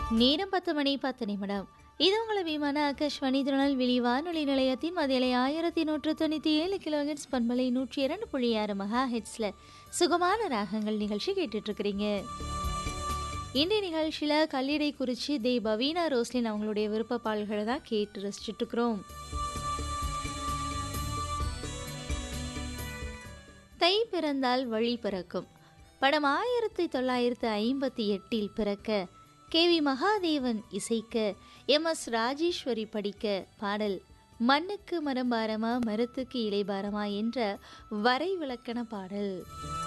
நேரம் பத்து மணி பத்து நிமிடம் இது உங்களை விமான ஆகாஷ்வாணி திருநெல்வேலி வானொலி நிலையத்தின் மதியலை ஆயிரத்தி நூற்று தொண்ணூற்றி ஏழு கிலோ ஹெட்ஸ் பண்பலை நூற்றி இரண்டு புள்ளி ஆறு மெகா ஹெட்ஸில் சுகமான ராகங்கள் நிகழ்ச்சி கேட்டுட்டு இருக்கிறீங்க இன்றைய நிகழ்ச்சியில் கல்லிடை குறிச்சி தே பவீனா ரோஸ்லின் அவங்களுடைய விருப்ப பாடல்களை தான் கேட்டு ரசிச்சுட்டு இருக்கிறோம் தை பிறந்தால் வழி பிறக்கும் படம் ஆயிரத்தி தொள்ளாயிரத்து ஐம்பத்தி எட்டில் பிறக்க கே வி மகாதேவன் இசைக்க எம் எஸ் ராஜேஸ்வரி படிக்க பாடல் மண்ணுக்கு மரம் பாரமா மரத்துக்கு இலை பாரமா என்ற வரை விளக்கண பாடல்